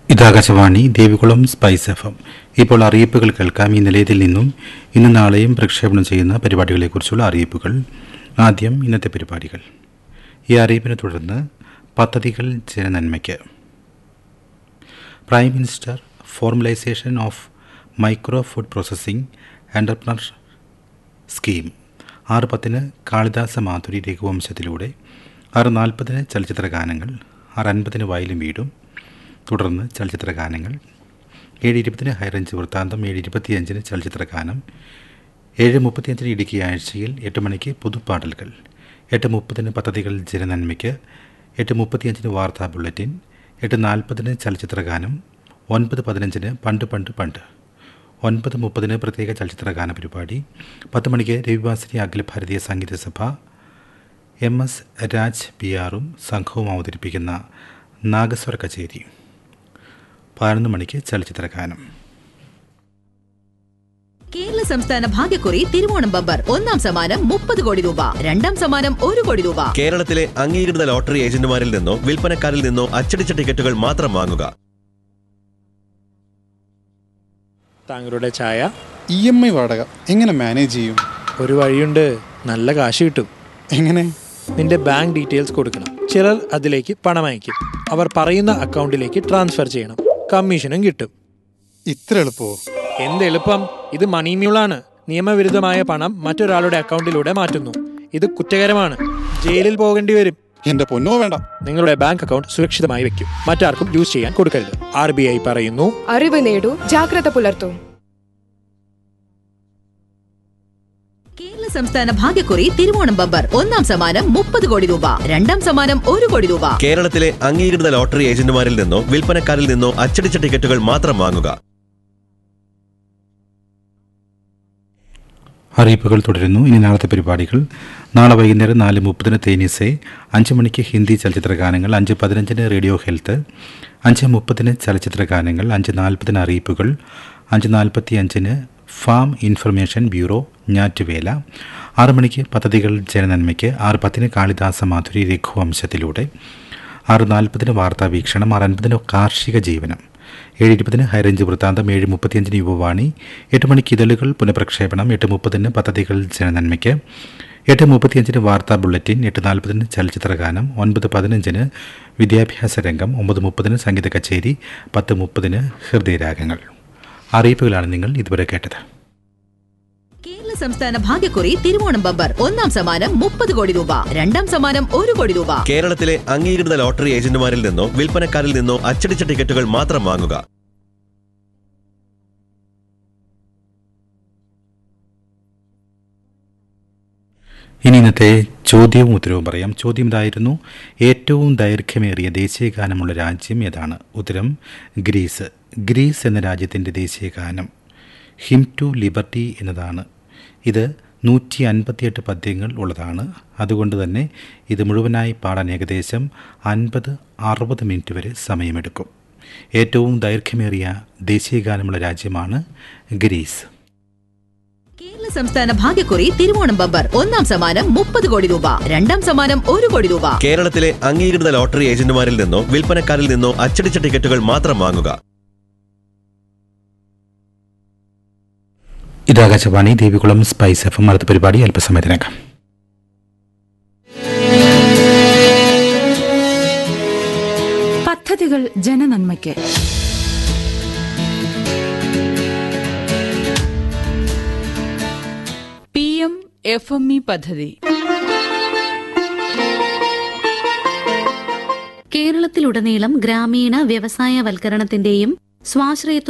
ഇത് Akashvani Devikulam spice F M ഇപ്പോൾ അറിയിപ്പുകൾ കേൾക്കാം ഈ നിലയത്തിൽ നിന്നും ഇന്ന് നാളെയും പ്രക്ഷേപണം ചെയ്യുന്ന പരിപാടികളെക്കുറിച്ചുള്ള അറിയിപ്പുകൾ ആദ്യം ഇന്നത്തെ പരിപാടികൾ ഈ അറിയിപ്പിനെ തുടർന്ന് പദ്ധതികൾ ജനനന്മയ്ക്ക് prime minister formalisation of micro food processing entrepreneur scheme ആറ് പത്തിന് കാളിദാസ മാധുരി രഘുവംശത്തിലൂടെ ആറ് നാൽപ്പതിന് ചലച്ചിത്ര ഗാനങ്ങൾ ആറ് അൻപതിന് വയലും വീടും തുടർന്ന് ചലച്ചിത്ര ഗാനങ്ങൾ ഏഴ് ഇരുപതിന് ഹൈറേഞ്ച് വൃത്താന്തം ഏഴ് ഇരുപത്തിയഞ്ചിന് ചലച്ചിത്ര ഗാനം ഏഴ് മുപ്പത്തിയഞ്ചിന് ഇടുക്കി ആഴ്ചയിൽ എട്ട് മണിക്ക് പുതുപ്പാടലുകൾ എട്ട് മുപ്പതിന് പദ്ധതികൾ ജനനന്മയ്ക്ക് എട്ട് മുപ്പത്തിയഞ്ചിന് വാർത്താ ബുള്ളറ്റിൻ എട്ട് നാൽപ്പതിന് ചലച്ചിത്ര ഗാനം ഒൻപത് പതിനഞ്ചിന് പണ്ട് പണ്ട് പണ്ട് ഒൻപത് മുപ്പതിന് പ്രത്യേക ചലച്ചിത്ര ഗാന പരിപാടി പത്ത് മണിക്ക് രവിവാസിനി അഖില ഭാരതീയ സംഗീത സഭ എം എസ് രാജ് പി ആറും സംഘവും അവതരിപ്പിക്കുന്ന നാഗസ്വര കച്ചേരി പതിനൊന്ന് മണിക്ക് ചലച്ചിത്ര ഗാനം കേരള സംസ്ഥാന ഭാഗ്യക്കുറി തിരുവോണം ബമ്പർ ഒന്നാം സമ്മാനം മുപ്പത് കോടി രൂപ രണ്ടാം സമ്മാനം ഒരു കോടി രൂപ കേരളത്തിലെ അംഗീകൃത ലോട്ടറി ഏജന്റുമാരിൽ നിന്നോ വിൽപ്പനക്കാരിൽ നിന്നോ അച്ചടിച്ച ടിക്കറ്റുകൾ മാത്രം വാങ്ങുക താങ്കളുടെ ചായ ഇ എം ഐ വാടക എങ്ങനെ മാനേജ് ചെയ്യും ഒരു വഴിയുണ്ട് നല്ല കാശ് കിട്ടും എങ്ങനെ നിന്റെ ബാങ്ക് ഡീറ്റെയിൽസ് കൊടുക്കണം ചിലർ അതിലേക്ക് പണം അയക്കും അവർ പറയുന്ന അക്കൗണ്ടിലേക്ക് ട്രാൻസ്ഫർ ചെയ്യണം കമ്മീഷനും കിട്ടും ഇത്ര എളുപ്പമോ എന്ത് എളുപ്പം ഇത് മണി മ്യൂളാണ് നിയമവിരുദ്ധമായ പണം മറ്റൊരാളുടെ അക്കൗണ്ടിലൂടെ മാറ്റുന്നു ഇത് കുറ്റകരമാണ് ജയിലിൽ പോകേണ്ടി വരും എന്റെ പൊന്നോ വേണ്ട നിങ്ങളുടെ ബാങ്ക് അക്കൗണ്ട് സുരക്ഷിതമായി വെക്കും മറ്റാർക്കും യൂസ് ചെയ്യാൻ കൊടുക്കരുത് ആർ ബി ഐ പറയുന്നു അറിവ് നേടൂ ജാഗ്രത പുലർത്തൂ കേരള സംസ്ഥാന ഭാഗ്യക്കുറി തിരുവോണം ബമ്പർ ഒന്നാം സമ്മാനം മുപ്പത് കോടി രൂപ രണ്ടാം സമ്മാനം ഒരു കോടി രൂപ കേരളത്തിലെ അംഗീകൃത ലോട്ടറി ഏജന്റുമാരിൽ നിന്നോ വിൽപ്പനക്കാരിൽ നിന്നോ അച്ചടിച്ച ടിക്കറ്റുകൾ മാത്രം വാങ്ങുക അറിയിപ്പുകൾ തുടരുന്നു ഇനി നാളത്തെ പരിപാടികൾ നാളെ വൈകുന്നേരം നാല് മുപ്പതിന് തേനീസെ അഞ്ച് മണിക്ക് ഹിന്ദി ചലച്ചിത്ര ഗാനങ്ങൾ അഞ്ച് പതിനഞ്ചിന് റേഡിയോ ഹെൽത്ത് അഞ്ച് മുപ്പതിന് ചലച്ചിത്ര ഗാനങ്ങൾ അഞ്ച് നാൽപ്പതിന് അറിയിപ്പുകൾ അഞ്ച് നാൽപ്പത്തി അഞ്ചിന് ഫാം ഇൻഫർമേഷൻ ബ്യൂറോ ഞാറ്റുവേല ആറ് മണിക്ക് പദ്ധതികൾ ജനനന്മയ്ക്ക് ആറ് പത്തിന് കാളിദാസ മാധുരി രഘുവംശത്തിലൂടെ ആറ് നാൽപ്പതിന് വാർത്താ വീക്ഷണം ആറ് അൻപതിന് കാർഷിക ജീവനം ഏഴ് ഇരുപതിന് ഹൈറേഞ്ച് വൃത്താന്തം ഏഴ് മുപ്പത്തിയഞ്ചിന് യുവവാണി എട്ട് മണിക്ക് ഇതളുകൾ പുനഃപ്രക്ഷേപണം എട്ട് മുപ്പതിന് പദ്ധതികൾ ജനനന്മയ്ക്ക് എട്ട് മുപ്പത്തിയഞ്ചിന് വാർത്താ ബുള്ളറ്റിൻ എട്ട് നാൽപ്പതിന് ചലച്ചിത്ര ഗാനം ഒൻപത് പതിനഞ്ചിന് വിദ്യാഭ്യാസ രംഗം ഒമ്പത് മുപ്പതിന് സംഗീത കച്ചേരി പത്ത് മുപ്പതിന് ഹൃദയരാഗങ്ങൾ അറിയിപ്പുകളാണ് നിങ്ങൾ ഇതുവരെ കേട്ടത് കേരള സംസ്ഥാന ഭാഗ്യക്കുറി തിരുവോണം ബമ്പർ ഒന്നാം സമ്മാനം മുപ്പത് കോടി രൂപ രണ്ടാം സമ്മാനം ഒരു കോടി രൂപ കേരളത്തിലെ അംഗീകൃത ലോട്ടറി ഏജന്റുമാരിൽ നിന്നോ വിൽപ്പനക്കാരിൽ നിന്നോ അച്ചടിച്ച ടിക്കറ്റുകൾ മാത്രം വാങ്ങുക ഇനി ഇന്നത്തെ ചോദ്യവും ഉത്തരവും പറയാം ചോദ്യം ഇതായിരുന്നു ഏറ്റവും ദൈർഘ്യമേറിയ ദേശീയ ഗാനമുള്ള രാജ്യം ഏതാണ് ഉത്തരം ഗ്രീസ് ഗ്രീസ് എന്ന രാജ്യത്തിൻ്റെ ദേശീയ ഗാനം ഹിം ടു ലിബർട്ടി എന്നതാണ് ഇത് നൂറ്റി അൻപത്തിയെട്ട് പദ്യങ്ങൾ ഉള്ളതാണ് അതുകൊണ്ട് തന്നെ ഇത് മുഴുവനായി പാടാൻ ഏകദേശം അൻപത് അറുപത് മിനിറ്റ് വരെ സമയമെടുക്കും ഏറ്റവും ദൈർഘ്യമേറിയ ദേശീയ ഗാനമുള്ള രാജ്യമാണ് ഗ്രീസ് കേരള സംസ്ഥാന ഭാഗ്യക്കുറി തിരുവോണം ബമ്പർ ഒന്നാം സമ്മാനം മുപ്പത് കോടി രൂപ രണ്ടാം സമ്മാനം ഒരു കോടി രൂപ കേരളത്തിലെ അംഗീകൃത ലോട്ടറി ഏജന്റുമാരിൽ നിന്നോ വിൽപ്പനക്കാരിൽ നിന്നോ അച്ചടിച്ച ടിക്കറ്റുകൾ മാത്രം വാങ്ങുക ഇത് Akashvani Devikulam spice F M അടുത്ത പരിപാടി അല്പസമയത്തിനകം പദ്ധതികൾ ജനനന്മയ്ക്ക് P M F M E പദ്ധതി കേരളത്തിലുടനീളം ഗ്രാമീണ വ്യവസായവൽക്കരണത്തിന്റെയും സ്വാശ്രയത്വ